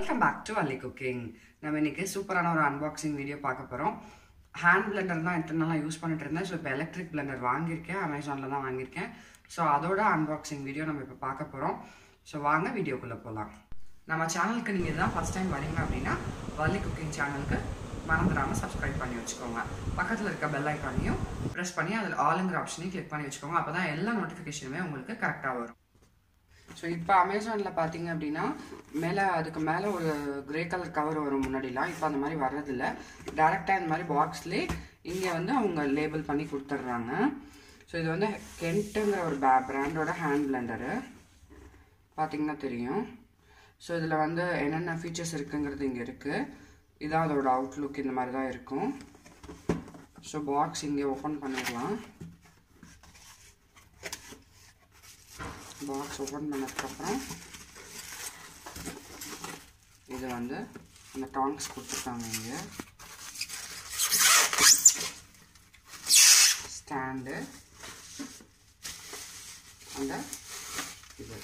welcome back to Ali cooking நம்ம இன்னைக்கு சூப்பரான ஒரு அன்பாக்சிங் வீடியோ பார்க்க போகிறோம் ஹேண்ட் பிளெண்டர் தான் இத்தனை நாளாக யூஸ் பண்ணிட்டு இருந்தேன் ஸோ இப்போ எலக்ட்ரிக் பிளெண்டர் வாங்கியிருக்கேன் அமேசானில் தான் வாங்கியிருக்கேன் ஸோ அதோட அன்பாக்சிங் வீடியோ நம்ம இப்போ பார்க்க போகிறோம் ஸோ வாங்க வீடியோக்குள்ளே போகலாம் நம்ம சேனலுக்கு நீங்கள் இதுதான் ஃபஸ்ட் டைம் வரீங்க அப்படின்னா வள்ளி குக்கிங் சேனலுக்கு மறந்துடாமல் சப்ஸ்கிரைப் பண்ணி வச்சுக்கோங்க பக்கத்தில் இருக்க பெல் ஐக்கானையும் ப்ரெஸ் பண்ணி அதில் ஆளுங்கிற ஆப்ஷனையும் கிளிக் பண்ணி வச்சுக்கோங்க அப்போ தான் எல்லா நோட்டிஃபிகேஷனுமே உங்களுக்கு கரெக்டாக வரும் ஸோ இப்போ அமேசானில் பார்த்தீங்க அப்படின்னா மேலே அதுக்கு மேலே ஒரு கிரே கலர் கவர் வரும் முன்னாடிலாம் இப்போ அந்த மாதிரி வர்றதில்ல டேரெக்டாக இந்த மாதிரி பாக்ஸ்லேயே இங்கே வந்து அவங்க லேபிள் பண்ணி கொடுத்துட்றாங்க ஸோ இது வந்து கென்ட்டுங்கிற ஒரு பே பிராண்டோட ஹேண்ட் பிளெண்டரு பார்த்தீங்கன்னா தெரியும் ஸோ இதில் வந்து என்னென்ன ஃபீச்சர்ஸ் இருக்குங்கிறது இங்கே இருக்குது இதான் அதோட அவுட்லுக் இந்த மாதிரி தான் இருக்கும் ஸோ பாக்ஸ் இங்கே ஓப்பன் பண்ணிடலாம் பாக்ஸ் ஓப்பன் பண்ணதுக்கப்புறம் இது வந்து அந்த டாங்ஸ் கொடுத்துருக்காங்க இங்கே ஸ்டாண்டு அந்த இது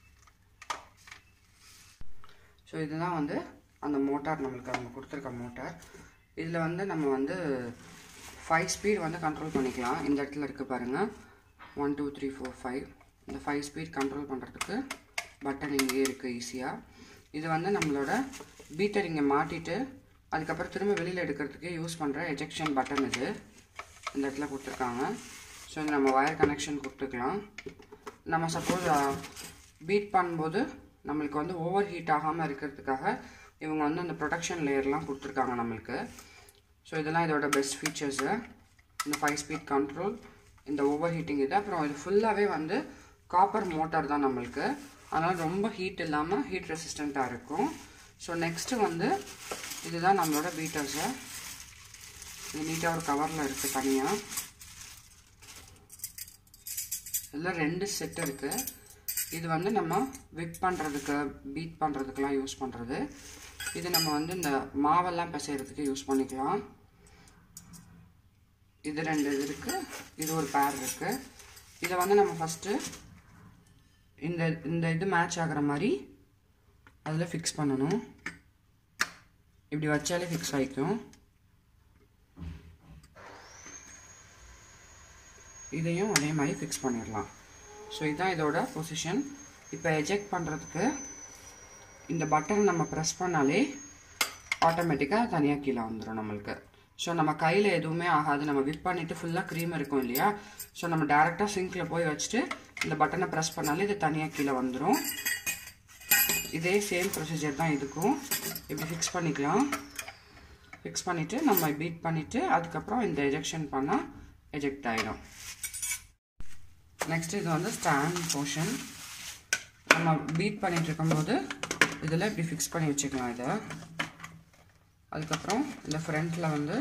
ஸோ இதுதான் வந்து அந்த மோட்டார் நம்மளுக்கு அவங்க கொடுத்துருக்க மோட்டார் இதில் வந்து நம்ம வந்து ஃபைவ் ஸ்பீட் வந்து கண்ட்ரோல் பண்ணிக்கலாம் இந்த இடத்துல இருக்குது பாருங்கள் one two three four five இந்த ஃபைவ் ஸ்பீட் கண்ட்ரோல் பண்ணுறதுக்கு பட்டன் இங்கேயே இருக்குது ஈஸியாக இது வந்து நம்மளோட பீட்டர் இங்கே மாட்டிட்டு அதுக்கப்புறம் திரும்ப வெளியில் எடுக்கிறதுக்கு யூஸ் பண்ணுற எஜெக்ஷன் பட்டன் இது இந்த இடத்துல கொடுத்துருக்காங்க ஸோ இது நம்ம ஒயர் கனெக்ஷன் கொடுத்துக்கலாம் நம்ம சப்போஸ் பீட் பண்ணும்போது நம்மளுக்கு வந்து ஓவர் ஹீட் ஆகாமல் இருக்கிறதுக்காக இவங்க வந்து அந்த ப்ரொடக்ஷன் லேயர்லாம் கொடுத்துருக்காங்க நம்மளுக்கு ஸோ இதெல்லாம் இதோட பெஸ்ட் ஃபீச்சர்ஸு இந்த ஃபைவ் ஸ்பீட் கண்ட்ரோல் இந்த ஓவர் ஹீட்டிங் இது அப்புறம் இது ஃபுல்லாகவே வந்து காப்பர் மோட்டார் தான் நம்மளுக்கு அதனால் ரொம்ப ஹீட் இல்லாமல் ஹீட் ரெசிஸ்டண்ட்டாக இருக்கும் ஸோ நெக்ஸ்ட்டு வந்து இதுதான் நம்மளோட பீட்டர்ஸு இது நீட்டாக ஒரு கவரில் இருக்குது தனியாக இதில் ரெண்டு செட் இருக்குது இது வந்து நம்ம விப் பண்ணுறதுக்கு பீட் பண்ணுறதுக்கெலாம் யூஸ் பண்ணுறது இது நம்ம வந்து இந்த மாவெல்லாம் பிசைகிறதுக்கு யூஸ் பண்ணிக்கலாம் இது ரெண்டு இது இருக்குது இது ஒரு பேர் இருக்குது இதை வந்து நம்ம ஃபஸ்ட்டு இந்த இந்த இது மேட்ச் ஆகிற மாதிரி அதில் ஃபிக்ஸ் பண்ணணும் இப்படி வச்சாலே ஃபிக்ஸ் ஆகிக்கும் இதையும் அதே மாதிரி ஃபிக்ஸ் பண்ணிடலாம் ஸோ இதுதான் இதோட பொசிஷன் இப்போ எஜெக்ட் பண்ணுறதுக்கு இந்த பட்டன் நம்ம ப்ரெஸ் பண்ணாலே ஆட்டோமேட்டிக்காக தனியாக கீழே வந்துடும் நம்மளுக்கு ஸோ நம்ம கையில் எதுவுமே ஆகாது நம்ம விப் பண்ணிவிட்டு ஃபுல்லாக க்ரீம் இருக்கும் இல்லையா ஸோ நம்ம டேரெக்டாக சிங்கில் போய் வச்சுட்டு இந்த பட்டனை ப்ரெஸ் பண்ணாலே இது தனியாக கீழே வந்துடும் இதே சேம் ப்ரொசீஜர் தான் இதுக்கும் இப்படி ஃபிக்ஸ் பண்ணிக்கலாம் ஃபிக்ஸ் பண்ணிவிட்டு நம்ம பீட் பண்ணிவிட்டு அதுக்கப்புறம் இந்த எஜெக்ஷன் பண்ணால் எஜெக்ட் ஆகிடும் நெக்ஸ்ட் இது வந்து ஸ்டாண்ட் போர்ஷன் நம்ம பீட் பண்ணிட்டு இருக்கும்போது இதில் இப்படி ஃபிக்ஸ் பண்ணி வச்சுக்கலாம் இதை அதுக்கப்புறம் இந்த ஃப்ரண்ட்டில் வந்து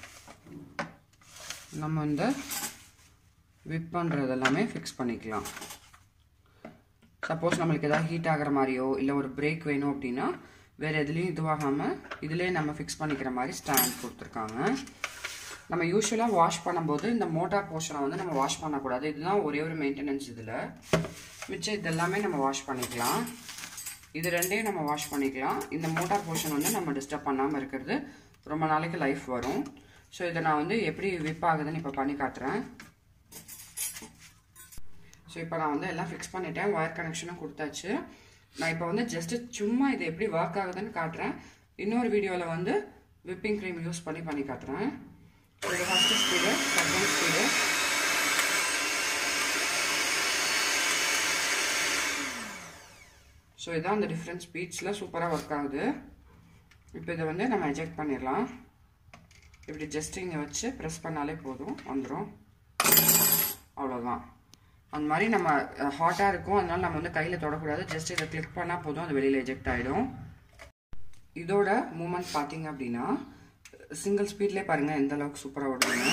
நம்ம இந்த விப் பண்ணுறது எல்லாமே ஃபிக்ஸ் பண்ணிக்கலாம் சப்போஸ் நம்மளுக்கு எதாவது ஹீட் ஆகிற மாதிரியோ இல்லை ஒரு பிரேக் வேணும் அப்படின்னா வேறு எதுலேயும் இதுவாகாமல் இதிலே நம்ம ஃபிக்ஸ் பண்ணிக்கிற மாதிரி ஸ்டாண்ட் கொடுத்துருக்காங்க நம்ம யூஸ்வலாக வாஷ் பண்ணும்போது இந்த மோட்டார் போர்ஷனை வந்து நம்ம வாஷ் பண்ணக்கூடாது இதுதான் ஒரே ஒரு மெயின்டெனன்ஸ் இதில் மிச்சம் இதெல்லாமே நம்ம வாஷ் பண்ணிக்கலாம் இது ரெண்டையும் நம்ம வாஷ் பண்ணிக்கலாம் இந்த மோட்டார் போர்ஷன் வந்து நம்ம டிஸ்டர்ப் பண்ணாமல் இருக்கிறது ரொம்ப நாளைக்கு லைஃப் வரும் ஸோ இதை நான் வந்து எப்படி விப் ஆகுதுன்னு இப்போ பண்ணி காட்டுறேன் ஸோ இப்போ நான் வந்து எல்லாம் ஃபிக்ஸ் பண்ணிட்டேன் ஒயர் கனெக்ஷனும் கொடுத்தாச்சு நான் இப்போ வந்து ஜஸ்ட்டு சும்மா இது எப்படி ஒர்க் ஆகுதுன்னு காட்டுறேன் இன்னொரு வீடியோவில் வந்து விப்பிங் க்ரீம் யூஸ் பண்ணி பண்ணி காட்டுறேன் இது first speed second speed so இதான் அந்த டிஃப்ரெண்ட் ஸ்பீட்ஸில் சூப்பராக ஒர்க் ஆகுது இப்போ இதை வந்து நம்ம எஜெக்ட் பண்ணிடலாம் இப்படி ஜஸ்ட் இங்கே வச்சு ப்ரெஸ் பண்ணாலே போதும் வந்துடும் அவ்வளோதான் அந்த மாதிரி நம்ம ஹாட்டாக இருக்கும் அதனால நம்ம வந்து கையில் தொடக்கூடாது ஜஸ்ட் இதை கிளிக் பண்ணால் போதும் அது வெளியில் எஜெக்ட் ஆகிடும் இதோட மூமெண்ட் பார்த்தீங்க அப்படின்னா சிங்கிள் ஸ்பீட்லேயே பாருங்கள் எந்த அளவுக்கு சூப்பராக ஓடுதுங்க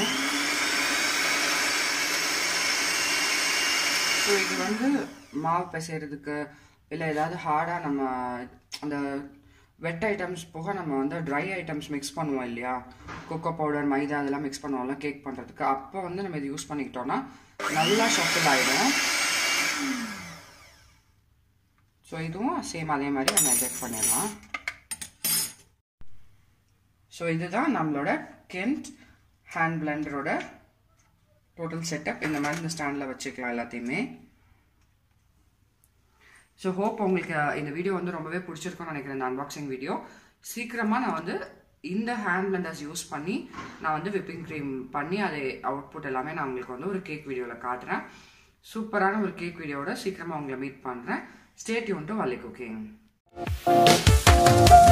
ஸோ இது வந்து மாவு பிசைறதுக்கு இல்லை ஏதாவது ஹார்டாக நம்ம அந்த வெட் ஐட்டம்ஸ் போக நம்ம வந்து ட்ரை ஐட்டம்ஸ் மிக்ஸ் பண்ணுவோம் இல்லையா கொக்கோ பவுடர் மைதா அதெல்லாம் மிக்ஸ் பண்ணுவோம்ல கேக் பண்ணுறதுக்கு அப்போ வந்து நம்ம இது யூஸ் பண்ணிக்கிட்டோம்னா நல்லா ஷஃபில் ஆகிடும் ஸோ இதுவும் சேம் அதே மாதிரி நம்ம எஜெக்ட் பண்ணிடலாம் ஸோ இதுதான் நம்மளோட கென்ட் ஹேண்ட் பிளெண்டரோட டோட்டல் செட்டப் இந்த மாதிரி இந்த ஸ்டாண்டில் வச்சுக்கலாம் எல்லாத்தையுமே ஸோ ஹோப் உங்களுக்கு இந்த வீடியோ வந்து ரொம்பவே பிடிச்சிருக்கும்னு நினைக்கிறேன் இந்த அன்பாக்சிங் வீடியோ சீக்கிரமாக நான் வந்து இந்த ஹேண்ட் பிளெண்டர்ஸ் யூஸ் பண்ணி நான் வந்து விப்பிங் க்ரீம் பண்ணி அதை அவுட்புட் எல்லாமே நான் உங்களுக்கு வந்து ஒரு கேக் வீடியோவில் காட்டுறேன் சூப்பரான ஒரு கேக் வீடியோவோட சீக்கிரமாக உங்களை மீட் பண்ணுறேன் stay tuned to Valli cooking